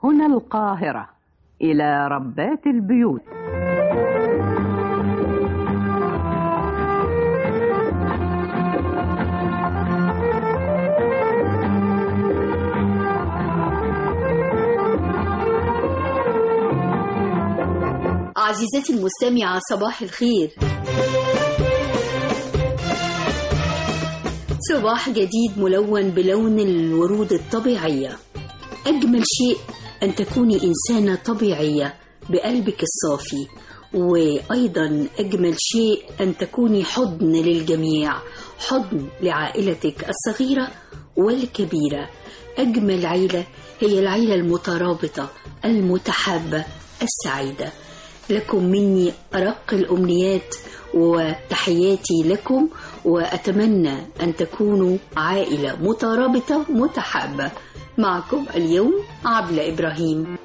هنا القاهرة إلى ربات البيوت عزيزتي المستمعة صباح الخير صباح جديد ملون بلون الورود الطبيعية أجمل شيء أن تكوني إنسانة طبيعية بقلبك الصافي وأيضا أجمل شيء أن تكوني حضن للجميع حضن لعائلتك الصغيرة والكبيرة أجمل عيلة هي العيلة المترابطة المتحابة السعيدة لكم مني أرق الأمنيات وتحياتي لكم وأتمنى أن تكونوا عائلة مترابطة متحابة معكم اليوم عبلة إبراهيم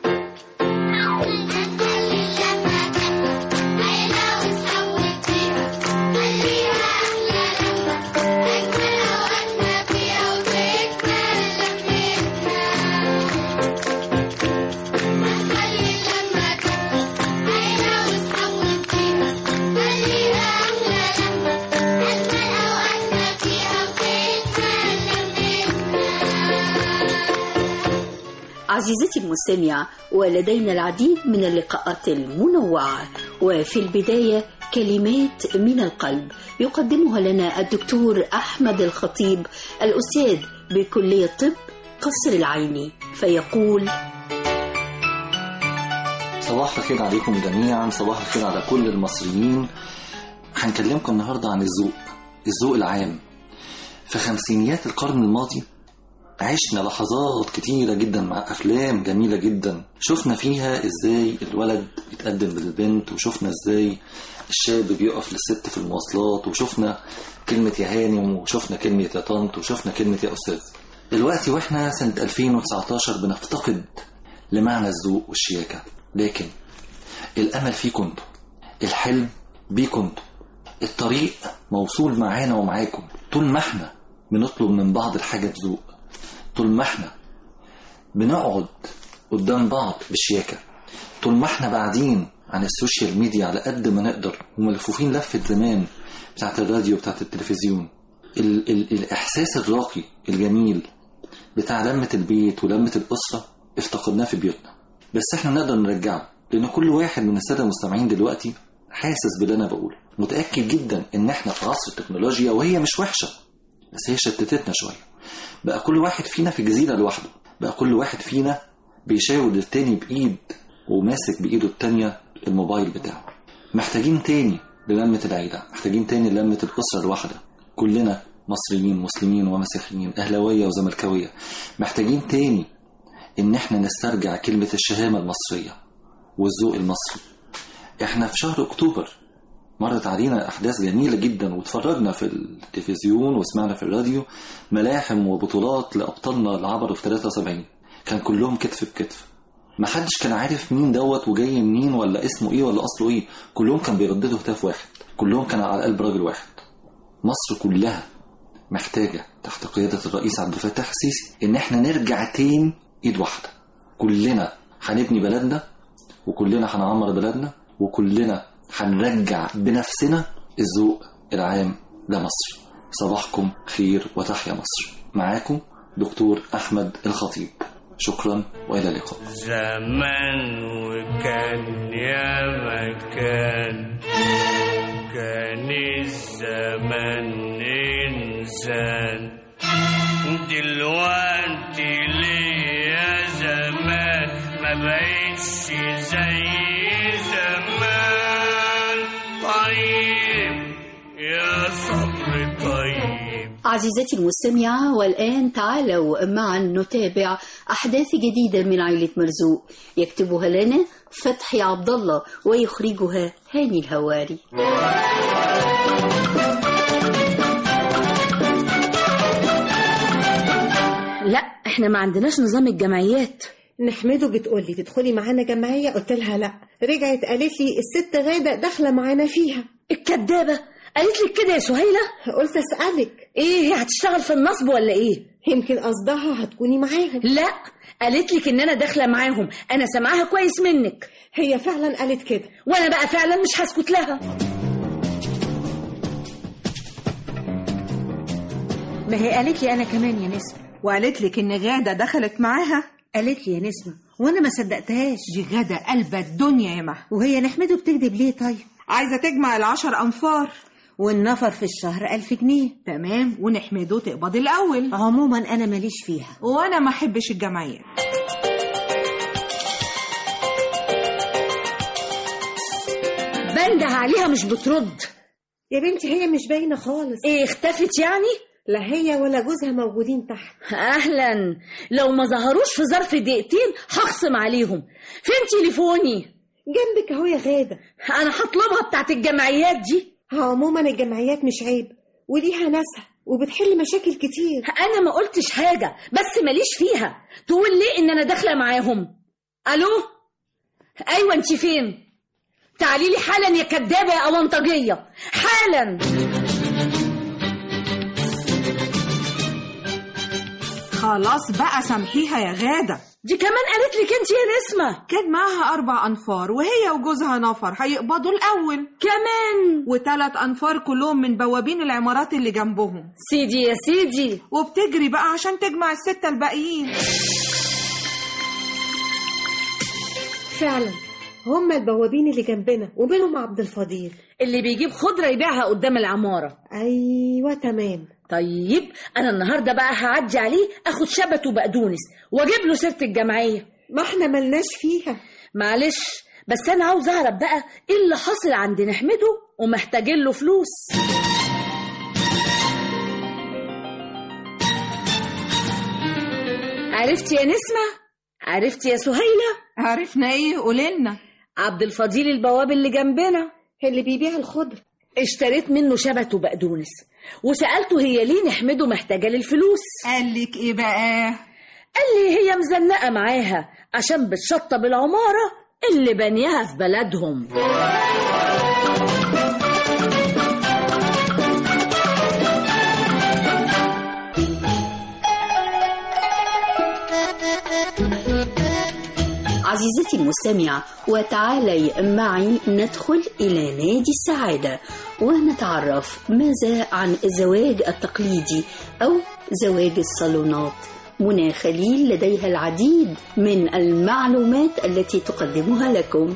عزيزتي المستمعة ولدينا العديد من اللقاءات المنوعة وفي البداية كلمات من القلب يقدمها لنا الدكتور أحمد الخطيب الأستاذ بكلية طب قصر العيني فيقول صباح الخير عليكم جميعا صباح الخير على كل المصريين هنكلمكم النهاردة عن الذوق الذوق العام في خمسينيات القرن الماضي عشنا لحظات كتيرة جدا مع أفلام جميلة جدا شفنا فيها إزاي الولد بيتقدم للبنت وشفنا إزاي الشاب بيقف للست في المواصلات وشفنا كلمة يا هانم وشفنا كلمة يا طنط وشفنا كلمة يا أستاذ دلوقتي وإحنا سنة 2019 بنفتقد لمعنى الذوق والشياكة لكن الأمل فيكم انتوا الحلم بيكم انتوا الطريق موصول معانا ومعاكم طول ما احنا بنطلب من بعض الحاجة بذوق طول ما احنا بنقعد قدام بعض بشياكة طول ما احنا بعدين عن السوشيال ميديا على قد ما نقدر وملفوفين لفة زمان بتاعت الراديو بتاعت التلفزيون ال ال الإحساس الراقي الجميل بتاع لمة البيت ولمة الأسرة افتقدناه في بيوتنا بس احنا نقدر نرجعه لأن كل واحد من السادة المستمعين دلوقتي حاسس باللي أنا بقوله متأكد جدا إن احنا في عصر التكنولوجيا وهي مش وحشة بس هي شتتتنا شوية بقى كل واحد فينا في جزيرة لوحده بقى كل واحد فينا بيشاور للتاني بإيد وماسك بإيده التانية الموبايل بتاعه محتاجين تاني للمة العيلة محتاجين تاني للمة الأسرة الواحدة كلنا مصريين مسلمين ومسيحيين أهلاوية وزملكاوية محتاجين تاني إن احنا نسترجع كلمة الشهامة المصرية والذوق المصري احنا في شهر أكتوبر مرت علينا أحداث جميلة جدا واتفرجنا في التلفزيون وسمعنا في الراديو ملاحم وبطولات لأبطالنا اللي عبروا في 73 كان كلهم كتف بكتف ما حدش كان عارف مين دوت وجاي منين ولا اسمه ايه ولا اصله ايه كلهم كان بيرددوا هتاف واحد كلهم كانوا على قلب راجل واحد مصر كلها محتاجة تحت قيادة الرئيس عبد الفتاح السيسي ان احنا نرجع تاني ايد واحدة كلنا هنبني بلدنا وكلنا هنعمر بلدنا وكلنا هنرجع بنفسنا الذوق العام لمصر صباحكم خير وتحيا مصر معاكم دكتور أحمد الخطيب شكرا وإلى اللقاء زمان وكان يا مكان كان الزمن إنسان دلوقتي ليا زمان ما بقتش زي زمان طيب يا صبر طيب عزيزتي المستمعة والآن تعالوا معا نتابع أحداث جديدة من عائلة مرزوق يكتبها لنا فتحي عبد الله ويخرجها هاني الهواري لا احنا ما عندناش نظام الجمعيات نحمده بتقولي تدخلي معانا جمعية قلت لها لا رجعت قالت لي الست غادة داخلة معانا فيها الكدابة قالت لك كده يا سهيلة قلت اسالك ايه هي هتشتغل في النصب ولا ايه يمكن قصدها هتكوني معاهم لا قالت لك ان انا داخله معاهم انا سامعاها كويس منك هي فعلا قالت كده وانا بقى فعلا مش هسكت لها ما هي قالت لي انا كمان يا نسمة وقالت لك ان غاده دخلت معاها قالت لي يا نسمة وانا ما صدقتهاش دي غاده قلبة الدنيا يا مها وهي نحمده بتكذب ليه طيب عايزه تجمع العشر انفار والنفر في الشهر ألف جنيه تمام ونحمده تقبض الاول عموما انا ماليش فيها وانا ما احبش الجمعيات بنده عليها مش بترد يا بنتي هي مش باينه خالص ايه اختفت يعني لا هي ولا جوزها موجودين تحت اهلا لو ما ظهروش في ظرف دقيقتين هخصم عليهم فين تليفوني جنبك اهو يا غاده انا هطلبها بتاعت الجمعيات دي عموما الجمعيات مش عيب وليها ناسها وبتحل مشاكل كتير انا ما قلتش حاجه بس ماليش فيها تقول ليه ان انا داخله معاهم الو ايوه انت فين تعالي لي حالا يا كدابه يا اونطجيه حالا خلاص بقى سامحيها يا غاده دي كمان قالت لك انت يا نسمه كان معاها اربع انفار وهي وجوزها نفر هيقبضوا الاول كمان وثلاث انفار كلهم من بوابين العمارات اللي جنبهم سيدي يا سيدي وبتجري بقى عشان تجمع الستة الباقيين فعلا هم البوابين اللي جنبنا وبينهم عبد الفضيل اللي بيجيب خضره يبيعها قدام العماره ايوه تمام طيب انا النهارده بقى هعدي عليه اخد شبت وبقدونس واجيب له سيره الجمعيه ما احنا ملناش فيها معلش بس انا عاوز اعرف بقى ايه اللي حاصل عند نحمده ومحتاجين له فلوس عرفتي يا نسمة عرفتي يا سهيلة عرفنا ايه قولنا عبد الفضيل البواب اللي جنبنا اللي بيبيع الخضر اشتريت منه شبت وبقدونس وسألته هي ليه نحمده محتاجة للفلوس قال لك ايه بقى قال لي هي مزنقة معاها عشان بتشطب العمارة اللي بنيها في بلدهم عزيزتي المستمعة وتعالي معي ندخل إلى نادي السعادة ونتعرف ماذا عن الزواج التقليدي أو زواج الصالونات منى خليل لديها العديد من المعلومات التي تقدمها لكم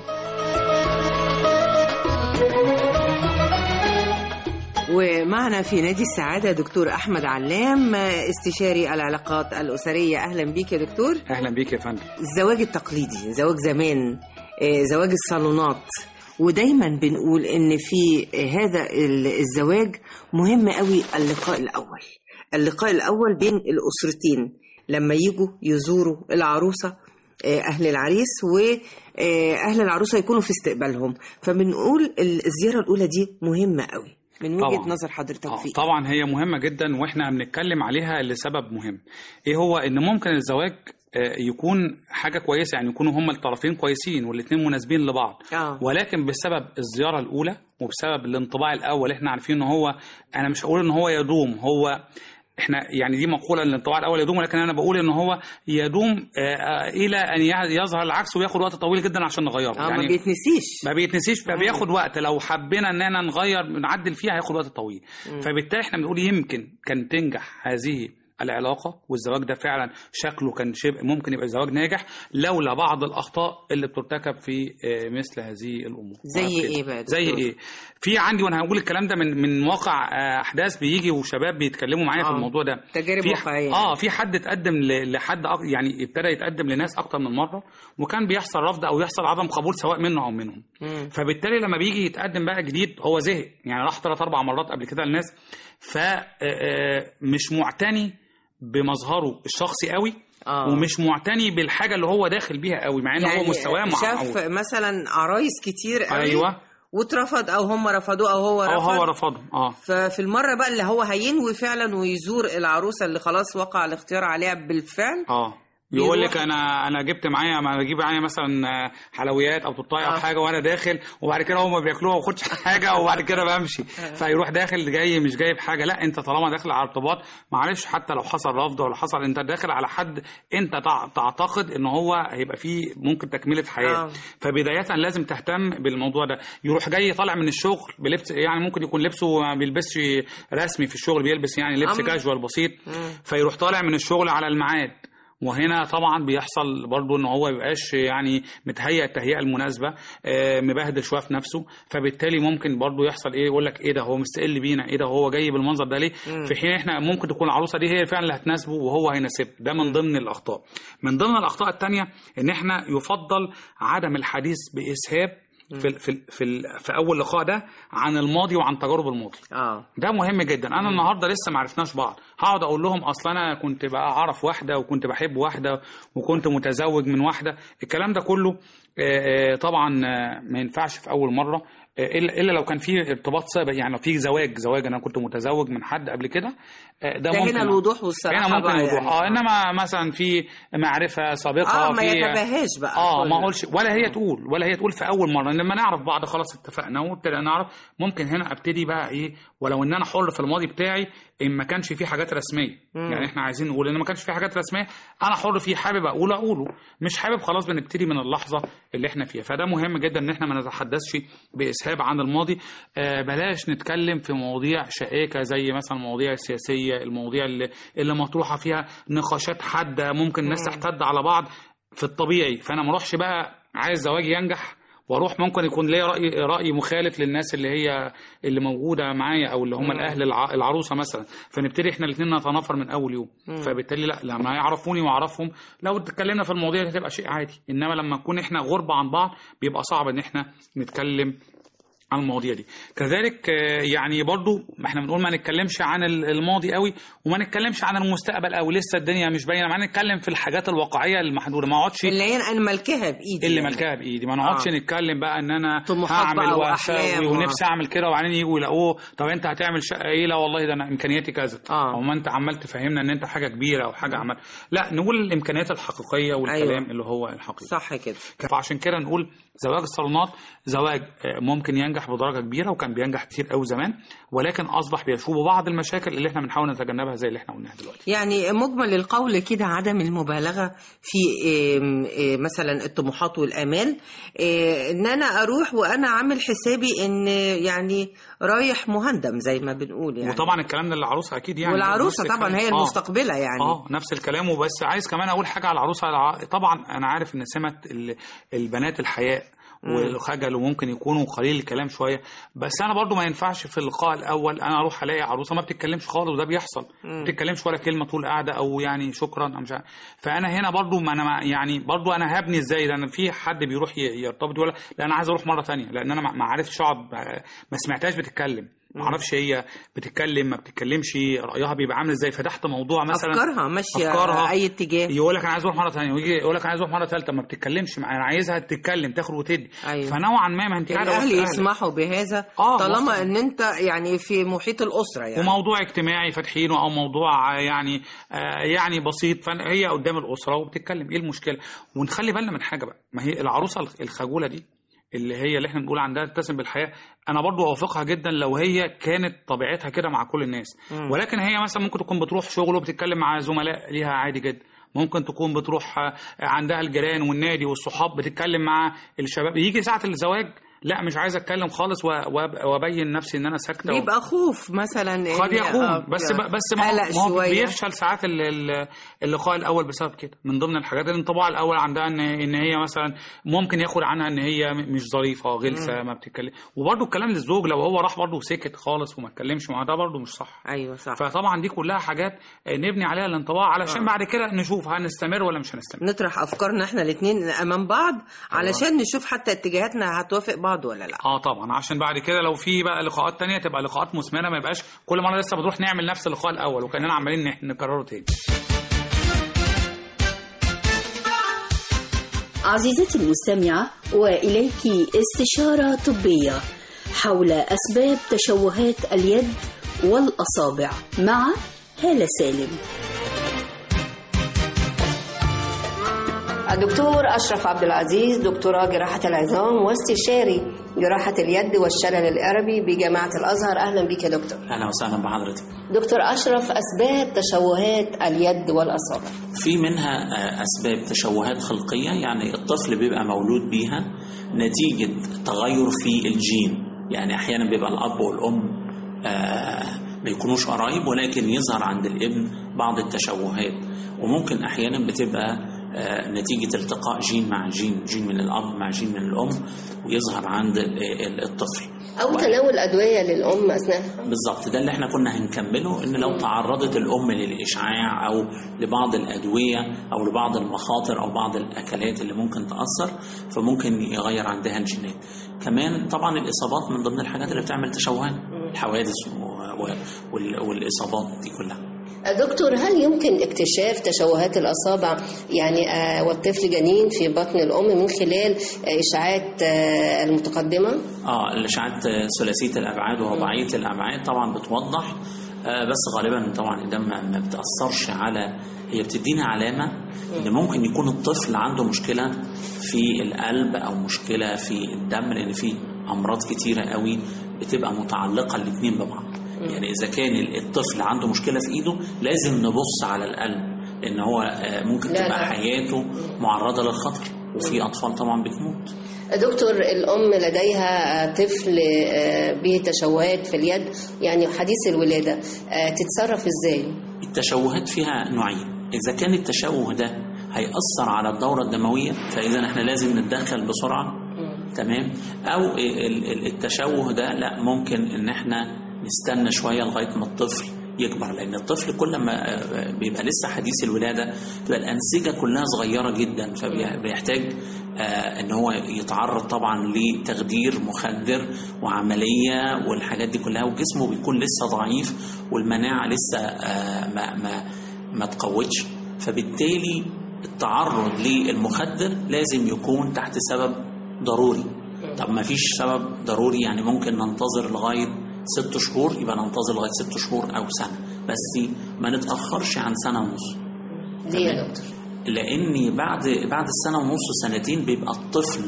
ومعنا في نادي السعادة دكتور أحمد علام استشاري العلاقات الأسرية أهلا بيك يا دكتور اهلا بيك يا فندم الزواج التقليدي زواج زمان آه، زواج الصالونات ودايما بنقول ان في هذا ال- الزواج مهم قوي اللقاء الاول اللقاء الاول بين الاسرتين لما يجوا يزوروا العروسه آه، اهل العريس واهل العروسه يكونوا في استقبالهم فبنقول الزياره الاولى دي مهمه قوي من وجهه طبعاً. نظر حضرتك آه، فيه طبعا هي مهمة جدا واحنا بنتكلم عليها لسبب مهم ايه هو ان ممكن الزواج آه، يكون حاجة كويسة يعني يكونوا هما الطرفين كويسين والاتنين مناسبين لبعض آه. ولكن بسبب الزيارة الأولى وبسبب الانطباع الأول احنا عارفين ان هو أنا مش هقول ان هو يدوم هو احنا يعني دي مقولة الانطباع الأول يدوم ولكن أنا بقول ان هو يدوم آه، آه، إلى أن يع- يظهر العكس وياخد وقت طويل جدا عشان نغيره اه ما بيتنسيش ما بيتنسيش فبياخد وقت لو حبينا ان احنا نغير نعدل فيها هياخد وقت طويل فبالتالي احنا بنقول يمكن كان تنجح هذه العلاقه والزواج ده فعلا شكله كان شبه ممكن يبقى زواج ناجح لولا بعض الاخطاء اللي بترتكب في آه، مثل هذه الامور زي كده. إيه بقى يا زي دكتور؟ ايه في عندي وانا هقول الكلام ده من من واقع آه، احداث بيجي وشباب بيتكلموا معايا في آه. الموضوع ده تجارب في واقعية. اه في حد اتقدم ل- لحد أك- يعني ابتدى يتقدم لناس اكتر من مره وكان بيحصل رفض او يحصل عدم قبول سواء منه او منهم مم. فبالتالي لما بيجي يتقدم بقى جديد هو زهق يعني راح ثلاث اربع مرات قبل كده للناس فمش معتني بمظهره الشخصي قوي آه. ومش معتني بالحاجه اللي هو داخل بيها قوي مع ان هو مستواه شاف مع مثلا عرايس كتير قوي ايوه واترفض او هم رفضوه او هو او رفض هو رفضه اه ففي المره بقى اللي هو هينوي فعلا ويزور العروسه اللي خلاص وقع الاختيار عليها بالفعل اه يقول بيروح- لك انا انا جبت معايا ما بجيب معايا مثلا حلويات او تورتايه او آه. حاجه وانا داخل وبعد كده هم بياكلوها وما باخدش حاجه وبعد كده بمشي فيروح داخل جاي مش جايب حاجه لا انت طالما داخل على ارتباط معلش حتى لو حصل رفض ولا حصل انت داخل على حد انت تع- تعتقد ان هو هيبقى فيه ممكن تكمله حياه آه. فبدايه لازم تهتم بالموضوع ده يروح جاي طالع من الشغل بلبس يعني ممكن يكون لبسه ما بيلبسش رسمي في الشغل بيلبس يعني لبس أم. كاجوال بسيط فيروح طالع من الشغل على الميعاد وهنا طبعا بيحصل برضو ان هو ميبقاش يعني متهيئ التهيئه المناسبه آه، مبهدل شويه في نفسه فبالتالي ممكن برضو يحصل ايه يقول لك ايه ده هو مستقل بينا ايه ده هو جاي بالمنظر ده ليه في حين احنا ممكن تكون العروسه دي هي فعلا اللي هتناسبه وهو هيناسبها ده من ضمن الاخطاء من ضمن الاخطاء الثانيه ان احنا يفضل عدم الحديث باسهاب في ال- في ال- في, ال- في اول لقاء ده عن الماضي وعن تجارب الماضي اه ده مهم جدا انا النهارده لسه ما عرفناش بعض هقعد اقول لهم اصل انا كنت بقى اعرف واحده وكنت بحب واحده وكنت متزوج من واحده الكلام ده كله آه، آه، طبعا آه، ما ينفعش في اول مره آه، الا الا لو كان في ارتباط سابق يعني لو في زواج زواج انا كنت متزوج من حد قبل كده آه، ده, ده ممكن هنا الوضوح والصراحه هنا ممكن بقى الوضوح يعني. اه انما مثلا في معرفه سابقه اه ما في يتباهاش بقى اه ما كل- اقولش ولا هي تقول ولا هي تقول في اول مره لما نعرف بعض خلاص اتفقنا وابتدى نعرف ممكن هنا ابتدي بقى ايه ولو ان انا حر في الماضي بتاعي ان ما كانش في حاجات رسميه مم. يعني احنا عايزين نقول ان ما كانش في حاجات رسميه انا حر فيه حابب اقول اقوله مش حابب خلاص بنبتدي من اللحظه اللي احنا فيها فده مهم جدا ان احنا ما نتحدثش باسهاب عن الماضي آه بلاش نتكلم في مواضيع شائكه زي مثلا المواضيع السياسيه المواضيع اللي, اللي مطروحه فيها نقاشات حاده ممكن الناس تحتد على بعض في الطبيعي فانا ما اروحش بقى عايز زواجي ينجح واروح ممكن يكون ليا راي راي مخالف للناس اللي هي اللي موجوده معايا او اللي هم الاهل الع- العروسه مثلا فنبتدي احنا الاثنين نتنافر من اول يوم فبالتالي لا لما يعرفوني واعرفهم لو اتكلمنا في المواضيع دي هتبقى شيء عادي انما لما نكون احنا غربه عن بعض بيبقى صعب ان احنا نتكلم عن المواضيع دي كذلك آه، يعني برضو احنا بنقول ما نتكلمش عن ال- الماضي قوي وما نتكلمش عن المستقبل قوي لسه الدنيا مش باينه ما نتكلم في الحاجات الواقعيه المحدوده ما اقعدش اللي هي انا ملكها بايدي اللي يعني. ملكها بايدي ما نقعدش آه. نتكلم بقى ان انا طموحات هعمل بقى واسوي وأحلام و- ونفسي اعمل كده وبعدين يجوا يلاقوه طب انت هتعمل شقه ايه لا والله ده انا امكانياتي كذا آه. او ما انت عمال تفهمنا ان انت حاجه كبيره او حاجه عمال لا نقول الامكانيات الحقيقيه والكلام أيوة. اللي هو الحقيقي صح كده فعشان كده نقول زواج الصالونات زواج آه، ممكن ينجح بدرجه كبيره وكان بينجح كتير قوي زمان ولكن اصبح بيشوب بعض المشاكل اللي احنا بنحاول نتجنبها زي اللي احنا قلناها دلوقتي يعني مجمل القول كده عدم المبالغة في آم، آم، مثلا الطموحات والآمال آه، إن أنا أروح وأنا عامل حسابي إن يعني رايح مهندم زي ما بنقول يعني وطبعا الكلام ده للعروسه اكيد يعني والعروسة نفس طبعا الكلام. هي آه. المستقبلة يعني اه نفس الكلام وبس عايز كمان اقول حاجه على العروسه الع- طبعا انا عارف ان سمه ال- البنات الحياء والخجل وممكن يكونوا قليل الكلام شويه بس انا برضو ما ينفعش في اللقاء الاول انا اروح الاقي عروسه ما بتتكلمش خالص وده بيحصل ما بتتكلمش ولا كلمه طول قاعده او يعني شكرا أو مش عارف. فانا هنا برضو ما انا ما- يعني برضو انا هبني ازاي لان في حد بيروح ي- يرتبط ولا لا انا عايز اروح مره تانية لان انا ما ما عرفتش اقعد ما سمعتهاش بتتكلم ما اعرفش هي بتتكلم ما بتتكلمش رايها بيبقى عامل ازاي فتحت موضوع مثلا أفكارها ماشية أفكارها. أي اتجاه يقول لك انا عايز اروح مره ثانيه ويجي يقول لك انا عايز اروح مره ثالثه ما بتتكلمش معايا انا عايزها تتكلم تاخد وتدي أيوة. فنوعا ما ما انت قاعده وسط الأهل أهلك. يسمحوا بهذا آه، طالما وسط- إن أنت يعني في محيط الأسرة يعني وموضوع اجتماعي فاتحينه او موضوع يعني آه يعني بسيط فهي قدام الاسره وبتتكلم ايه المشكله ونخلي بالنا من حاجه بقى ما هي العروسه الخجوله دي اللي هي اللي احنا بنقول عندها تتسم بالحياه انا برضو اوافقها جدا لو هي كانت طبيعتها كده مع كل الناس ولكن هي مثلا ممكن تكون بتروح شغل وبتتكلم مع زملاء ليها عادي جدا ممكن تكون بتروح آه، عندها الجيران والنادي والصحاب بتتكلم مع الشباب يجي ساعه الزواج لا مش عايز اتكلم خالص و- وأب- وابين نفسي ان انا ساكته و- بيبقى خوف مثلا قد إن- يكون آه، بس ب- بس ما هو- قلق ما هو شوية. بيفشل ساعات ال- ال- اللقاء الاول بسبب كده من ضمن الحاجات الانطباع الاول عندها ان ان هي مثلا ممكن ياخد عنها ان هي م- مش ظريفه غلسه ما بتتكلم وبرده الكلام للزوج لو هو راح برده سكت خالص وما اتكلمش معاه ده برده مش صح ايوه صح فطبعا دي كلها حاجات آه، نبني عليها الانطباع علشان بعد كده نشوف هنستمر ولا مش هنستمر نطرح افكارنا احنا الاثنين امام بعض علشان نشوف حتى اتجاهاتنا هتوافق بعض ولا لا اه طبعا عشان بعد كده لو في بقى لقاءات تانية تبقى لقاءات مثمره ما يبقاش كل مره لسه بنروح نعمل نفس اللقاء الاول وكاننا عمالين نح- نكرره تاني عزيزتي المستمعة وإليك استشارة طبية حول أسباب تشوهات اليد والأصابع مع هالة سالم الدكتور أشرف عبد العزيز دكتوراه جراحة العظام واستشاري جراحة اليد والشلل الإربي بجامعة الأزهر أهلا بك يا دكتور اهلا وسهلا بحضرتك دكتور أشرف أسباب تشوهات اليد والأصابع في منها آه، اسباب تشوهات خلقيه يعني الطفل بيبقى مولود بيها نتيجه تغير في الجين يعني احيانا بيبقى الاب والام آه، ما يكونوش قرايب ولكن يظهر عند الابن بعض التشوهات وممكن احيانا بتبقى آه، نتيجه التقاء جين مع جين جين من الاب مع جين من الام ويظهر عند ال- ال- الطفل أو تناول أدوية للأم أثناء بالظبط ده اللي احنا كنا هنكمله ان لو تعرضت الام للاشعاع او لبعض الادويه او لبعض المخاطر او بعض الاكلات اللي ممكن تاثر فممكن يغير عندها الجينات كمان طبعا الاصابات من ضمن الحاجات اللي بتعمل تشوهات الحوادث و- و- وال- والاصابات دي كلها دكتور هل يمكن اكتشاف تشوهات الأصابع يعني آه، والطفل جنين في بطن الأم من خلال آه، إشعاعات آه، المتقدمة؟ اه الاشعاعات ثلاثيه الابعاد ورباعيه الابعاد طبعا بتوضح آه بس غالبا طبعا ده ما ما بتاثرش على هي بتدينا علامه ان ممكن يكون الطفل عنده مشكله في القلب او مشكله في الدم لان في امراض كتيره قوي بتبقى متعلقه الاثنين ببعض يعني اذا كان الطفل عنده مشكله في ايده لازم نبص على القلب لان هو آه، ممكن لا، تبقى لا. حياته معرضه للخطر وفي اطفال طبعا بتموت دكتور الأم لديها آه، طفل آه، به تشوهات في اليد يعني حديث الولادة آه، تتصرف إزاي؟ التشوهات فيها نوعين إذا كان التشوه ده هيأثر على الدورة الدموية فإذا احنا لازم نتدخل بسرعة تمام أو ال- ال- التشوه ده لا ممكن إن احنا نستنى شوية لغاية ما الطفل يكبر لأن الطفل كل ما آه، بيبقى لسه حديث الولادة تبقى الأنسجة كلها صغيرة جدا فبيحتاج آه، ان هو يتعرض طبعا لتخدير مخدر وعمليه والحاجات دي كلها وجسمه بيكون لسه ضعيف والمناعه لسه آه، ما ما ما تقوتش فبالتالي التعرض للمخدر لازم يكون تحت سبب ضروري طب ما فيش سبب ضروري يعني ممكن ننتظر لغايه ست شهور يبقى ننتظر لغايه ست شهور او سنه بس ما نتاخرش عن سنه ونص ليه يا دكتور؟ لان بعد بعد السنه ونص سنتين بيبقى الطفل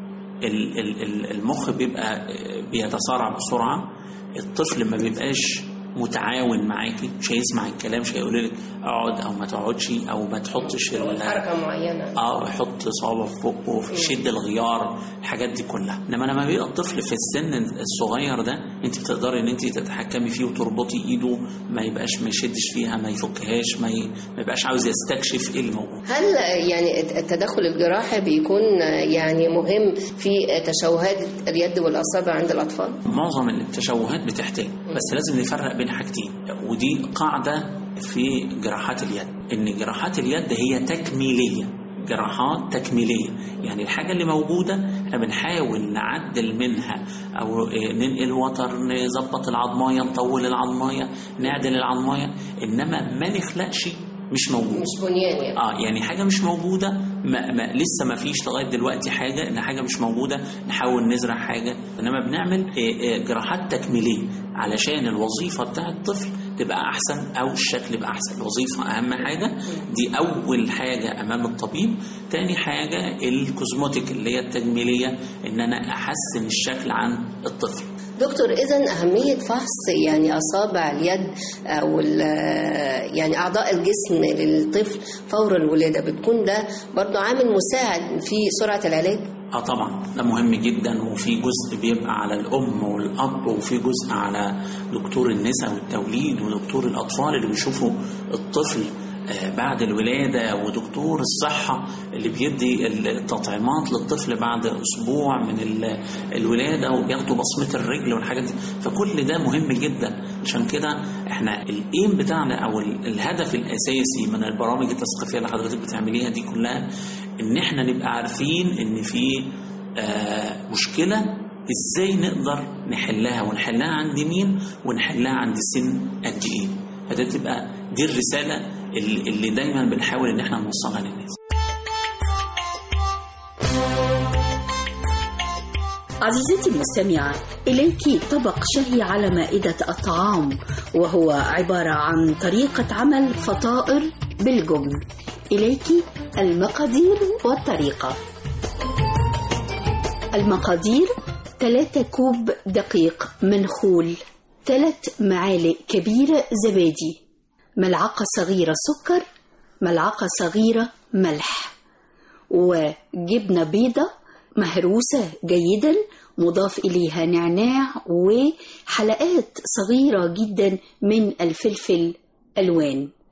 ال- ال- ال- المخ بيبقى بيتسارع بسرعه الطفل ما بيبقاش متعاون معاكي مش هيسمع الكلام مش هيقول لك اقعد او ما تقعدش او ما تحطش ال- حركة معينة اه يحط صوابعه في بقه في شد الغيار الحاجات دي كلها انما لما بيبقى الطفل في السن الصغير ده انت بتقدري ان انت تتحكمي فيه وتربطي ايده ما يبقاش ما يشدش فيها ما يفكهاش ما, ي... ما يبقاش عاوز يستكشف ايه اللي موجود هل آه، يعني التدخل الجراحي بيكون آه، يعني مهم في آه، تشوهات اليد والأصابع عند الأطفال؟ معظم التشوهات بتحتاج بس لازم نفرق بين حاجتين ودي قاعدة في جراحات اليد إن جراحات اليد هي تكميلية جراحات تكميلية يعني الحاجة اللي موجودة احنا بنحاول نعدل منها أو إيه، ننقل وتر نظبط العظماية نطول العظماية نعدل العظماية إنما ما نخلقش مش موجود مش بنيان يعني اه يعني حاجه مش موجوده ما ما لسه ما فيش لغايه دلوقتي حاجه ان حاجه مش موجوده نحاول نزرع حاجه انما بنعمل آه، آه، جراحات تكميليه علشان الوظيفه بتاع الطفل تبقى احسن او الشكل يبقى احسن الوظيفه اهم حاجه دي اول حاجه امام الطبيب تاني حاجه الكوزموتيك اللي هي التجميليه ان انا احسن الشكل عن الطفل دكتور إذا أهمية فحص يعني أصابع اليد أو ال- يعني أعضاء الجسم للطفل فور الولادة بتكون ده برضو عامل مساعد في سرعة العلاج؟ اه طبعا ده مهم جدا وفي جزء بيبقى على الام والاب وفي جزء على دكتور النساء والتوليد ودكتور الاطفال اللي بيشوفوا الطفل آه، بعد الولادة ودكتور الصحة اللي بيدي التطعيمات للطفل بعد أسبوع من ال- الولادة وبياخدوا بصمة الرجل والحاجات دي فكل ده مهم جدا عشان كده احنا الايم بتاعنا او ال- الهدف الاساسي من البرامج التثقيفيه اللي حضرتك بتعمليها دي كلها ان احنا نبقى عارفين ان في آه مشكله ازاي نقدر نحلها ونحلها عند مين ونحلها عند سن قد ايه فده تبقى دي الرساله اللي اللي دايما بنحاول ان احنا نوصلها للناس عزيزتي المستمعة إليك طبق شهي على مائدة الطعام وهو عبارة عن طريقة عمل فطائر بالجبن إليك المقادير والطريقة المقادير 3 كوب دقيق منخول 3 معالق كبيرة زبادي ملعقة صغيرة سكر ملعقة صغيرة ملح وجبنة بيضة مهروسة جيدا مضاف إليها نعناع وحلقات صغيرة جدا من الفلفل ألوان